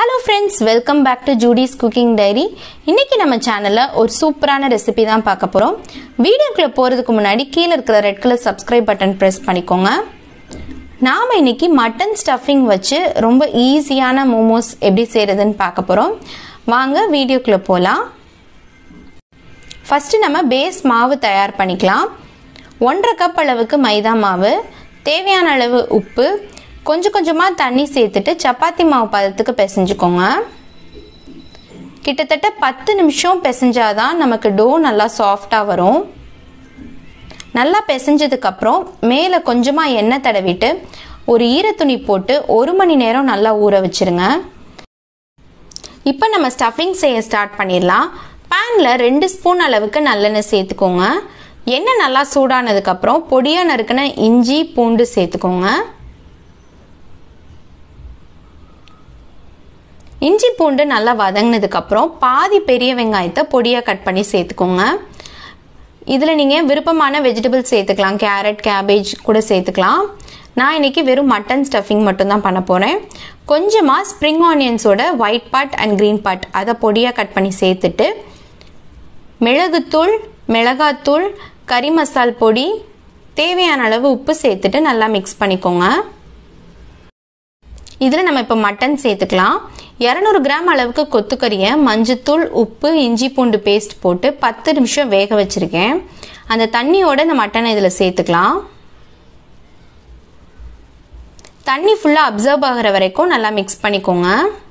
hello friends welcome back to Judy's cooking diary இன்னைக்கு நம்ம சேனலில் ஒரு சூப்பரான ரெசிபி தான் பார்க்க போகிறோம் வீடியோக்குள்ளே போகிறதுக்கு முன்னாடி கீழே இருக்கிற red colour subscribe button press பண்ணிக்கோங்க நாம் இன்னைக்கு மட்டன் ஸ்டஃபிங் வச்சு ரொம்ப ஈஸியான மோமோஸ் எப்படி செய்கிறதுன்னு பார்க்க போகிறோம் வாங்க வீடியோக்குள்ளே போகலாம் ஃபஸ்ட்டு நம்ம பேஸ் மாவு தயார் பண்ணிக்கலாம் ஒன்றரை கப் அளவுக்கு மைதா மாவு தேவையான அளவு உப்பு கொஞ்சம் கொஞ்சமாக தண்ணி சேர்த்துட்டு சப்பாத்தி மாவு பதத்துக்கு பிசைஞ்சுக்கோங்க கிட்டத்தட்ட பத்து நிமிஷம் பிசைஞ்சாதான் நமக்கு டோ நல்லா சாஃப்டாக வரும் நல்லா பிசைஞ்சதுக்கப்புறம் மேலே கொஞ்சமாக எண்ணெய் தடவிட்டு ஒரு ஈரத்துணி போட்டு ஒரு மணி நேரம் நல்லா ஊற வச்சிருங்க இப்போ நம்ம ஸ்டஃபிங் செய்ய ஸ்டார்ட் பண்ணிடலாம் பேனில் ரெண்டு ஸ்பூன் அளவுக்கு நல்லெண்ணெய் சேர்த்துக்கோங்க எண்ணெய் நல்லா சூடானதுக்கப்புறம் பொடியாக நறுக்கின இஞ்சி பூண்டு சேர்த்துக்கோங்க இஞ்சி பூண்டு நல்லா வதங்கினதுக்கப்புறம் பாதி பெரிய வெங்காயத்தை பொடியாக கட் பண்ணி சேர்த்துக்கோங்க இதில் நீங்கள் விருப்பமான வெஜிடபிள் சேர்த்துக்கலாம் கேரட் கேபேஜ் கூட சேர்த்துக்கலாம் நான் இன்னைக்கு வெறும் மட்டன் ஸ்டஃபிங் மட்டும்தான் பண்ண போகிறேன் கொஞ்சமாக ஸ்ப்ரிங் ஆனியன்ஸோட white part and green part அதை பொடியாக கட் பண்ணி சேர்த்துட்டு மிளகுத்தூள் மிளகாத்தூள் கறி மசால் பொடி தேவையான அளவு உப்பு சேர்த்துட்டு நல்லா மிக்ஸ் பண்ணிக்கோங்க இதில் நம்ம இப்போ மட்டன் சேர்த்துக்கலாம் இரநூறு கிராம் அளவுக்கு கொத்துக்கறியை மஞ்சத்தூள் உப்பு இஞ்சி பூண்டு பேஸ்ட் போட்டு பத்து நிமிஷம் வேக வச்சுருக்கேன் அந்த தண்ணியோட இந்த மட்டனை இதில் சேர்த்துக்கலாம் தண்ணி ஃபுல்லாக அப்சர்வ் ஆகிற வரைக்கும் நல்லா மிக்ஸ் பண்ணிக்கோங்க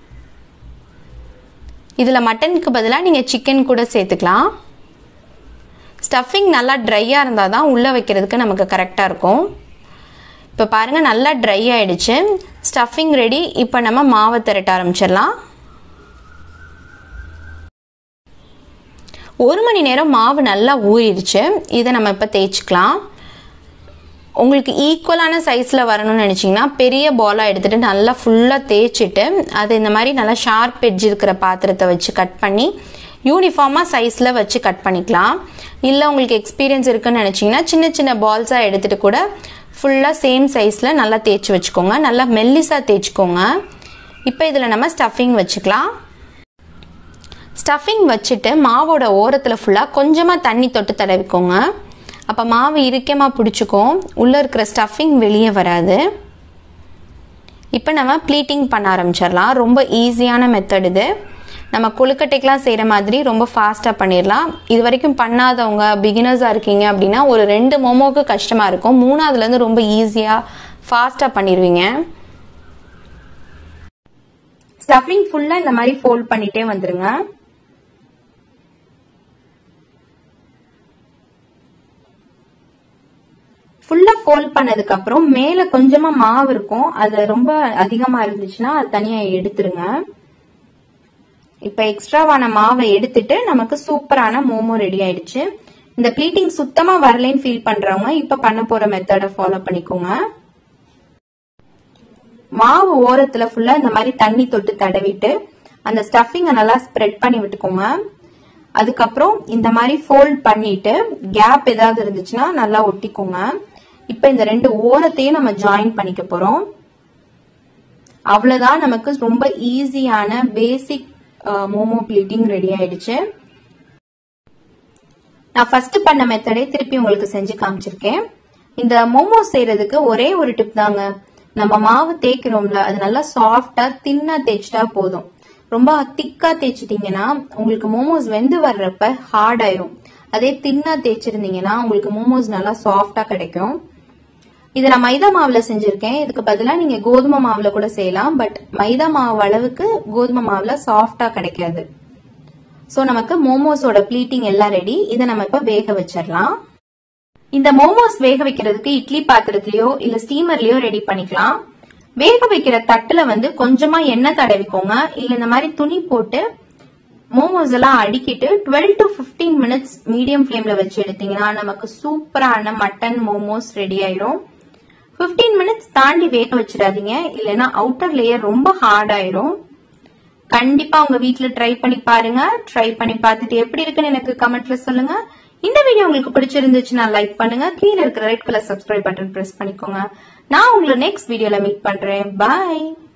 இதில் மட்டனுக்கு பதிலாக நீங்கள் சிக்கன் கூட சேர்த்துக்கலாம் ஸ்டஃபிங் நல்லா ட்ரையாக இருந்தால் தான் உள்ளே வைக்கிறதுக்கு நமக்கு கரெக்டாக இருக்கும் இப்போ பாருங்கள் நல்லா ட்ரை ஆகிடுச்சு ஸ்டஃபிங் ரெடி இப்போ நம்ம மாவை திரட்ட ஆரம்பிச்சிடலாம் ஒரு மணி நேரம் மாவு நல்லா ஊறிடுச்சு இதை நம்ம இப்போ தேய்ச்சிக்கலாம் உங்களுக்கு ஈக்குவலான சைஸில் வரணும்னு நினச்சிங்கன்னா பெரிய பாலாக எடுத்துகிட்டு நல்லா ஃபுல்லாக தேய்ச்சிட்டு அது இந்த மாதிரி நல்லா ஷார்ப் எட்ஜ் இருக்கிற பாத்திரத்தை வச்சு கட் பண்ணி யூனிஃபார்மாக சைஸில் வச்சு கட் பண்ணிக்கலாம் இல்லை உங்களுக்கு எக்ஸ்பீரியன்ஸ் இருக்குன்னு நினச்சிங்கன்னா சின்ன சின்ன பால்ஸாக எடுத்துகிட்டு கூட ஃபுல்லாக சேம் சைஸில் நல்லா தேய்ச்சி வச்சுக்கோங்க நல்லா மெல்லிஸாக தேய்ச்சிக்கோங்க இப்போ இதில் நம்ம ஸ்டஃபிங் வச்சுக்கலாம் ஸ்டஃபிங் வச்சுட்டு மாவோட ஓரத்தில் ஃபுல்லாக கொஞ்சமாக தண்ணி தொட்டு தடவிக்கோங்க அப்போ மாவு இறுக்கமாக பிடிச்சிக்கும் உள்ளே இருக்கிற ஸ்டஃபிங் வெளியே வராது இப்போ நம்ம ப்ளீட்டிங் பண்ண ஆரம்பிச்சிடலாம் ரொம்ப ஈஸியான மெத்தட் இது நம்ம கொழுக்கட்டைக்கெலாம் செய்கிற மாதிரி ரொம்ப ஃபாஸ்ட்டாக பண்ணிடலாம் இது வரைக்கும் பண்ணாதவங்க பிகினர்ஸாக இருக்கீங்க அப்படின்னா ஒரு ரெண்டு மோமோவுக்கு கஷ்டமாக இருக்கும் மூணாவதுலேருந்து ரொம்ப ஈஸியாக ஃபாஸ்ட்டாக பண்ணிடுவீங்க ஸ்டஃபிங் ஃபுல்லாக இந்த மாதிரி ஃபோல்ட் பண்ணிட்டே வந்துருங்க ஃபுல்லா ஃபோல்ட் பண்ணதுக்கு அப்புறம் மேல கொஞ்சமா மாவு இருக்கும் அது ரொம்ப அதிகமா இருந்துச்சுன்னா அது தனியா எடுத்துருங்க இப்ப எக்ஸ்ட்ராவான மாவை எடுத்துட்டு நமக்கு சூப்பரான மோமோ ரெடி ஆயிடுச்சு இந்த ப்ளீட்டிங் சுத்தமா வரலைன்னு ஃபீல் பண்றவங்க இப்ப பண்ண போற மெத்தட ஃபாலோ பண்ணிக்கோங்க மாவு ஓரத்துல ஃபுல்லா இந்த மாதிரி தண்ணி தொட்டு தடவிட்டு அந்த ஸ்டஃபிங்க நல்லா ஸ்ப்ரெட் பண்ணி விட்டுக்கோங்க அதுக்கப்புறம் இந்த மாதிரி ஃபோல்ட் பண்ணிட்டு கேப் ஏதாவது இருந்துச்சுன்னா நல்லா ஒட்டிக்கோங்க இப்ப இந்த ரெண்டு ஓரத்தையும் நம்ம ஜாயின் பண்ணிக்க போறோம் அவ்வளவுதான் நமக்கு ரொம்ப ஈஸியான பேசிக் மோமோ பிளேட்டிங் ரெடி ஆயிடுச்சு நான் ஃபர்ஸ்ட் பண்ண மெத்தடே திருப்பி உங்களுக்கு செஞ்சு காமிச்சிருக்கேன் இந்த மோமோ செய்யறதுக்கு ஒரே ஒரு டிப் தாங்க நம்ம மாவு தேய்க்கிறோம்ல அது நல்லா சாஃப்டா தின்னா தேய்ச்சிட்டா போதும் ரொம்ப திக்கா தேய்ச்சிட்டீங்கன்னா உங்களுக்கு மோமோஸ் வெந்து வர்றப்ப ஹார்ட் ஆயிரும் அதே தின்னா தேய்ச்சிருந்தீங்கன்னா உங்களுக்கு மோமோஸ் நல்லா சாஃப்டா கிடைக்கும் இதை நான் மைதா மாவுல செஞ்சிருக்கேன் இதுக்கு பதிலாக நீங்க கோதுமை மாவுல கூட செய்யலாம் பட் மைதா மாவு அளவுக்கு கோதுமை மாவுல சாஃப்டா கிடைக்காது ஸோ நமக்கு மோமோஸோட ப்ளீட்டிங் எல்லாம் ரெடி இதை நம்ம இப்ப வேக வச்சிடலாம் இந்த மோமோஸ் வேக வைக்கிறதுக்கு இட்லி பாத்திரத்திலயோ இல்ல ஸ்டீமர்லயோ ரெடி பண்ணிக்கலாம் வேக வைக்கிற தட்டுல வந்து கொஞ்சமா எண்ணெய் தடவிக்கோங்க இல்ல இந்த மாதிரி துணி போட்டு மோமோஸ் எல்லாம் அடிக்கிட்டு twelve to fifteen minutes medium ஃபிளேம்ல வச்சு எடுத்தீங்கன்னா நமக்கு சூப்பரான மட்டன் மோமோஸ் ரெடி ஆயிரும் பிப்டீன் மினிட்ஸ் தாண்டி வேக வச்சிடாதீங்க இல்லைன்னா அவுட்டர் லேயர் ரொம்ப ஹார்ட் ஆயிரும் கண்டிப்பா உங்க வீட்ல ட்ரை பண்ணி பாருங்க ட்ரை பண்ணி பார்த்துட்டு எப்படி இருக்குன்னு எனக்கு கமெண்ட்ல சொல்லுங்க இந்த வீடியோ உங்களுக்கு பிடிச்சிருந்துச்சுன்னா லைக் பண்ணுங்க கீழே இருக்கிற red colour subscribe button press பண்ணிக்கோங்க நான் உங்களை நெக்ஸ்ட் வீடியோல மீட் பண்றேன் பாய்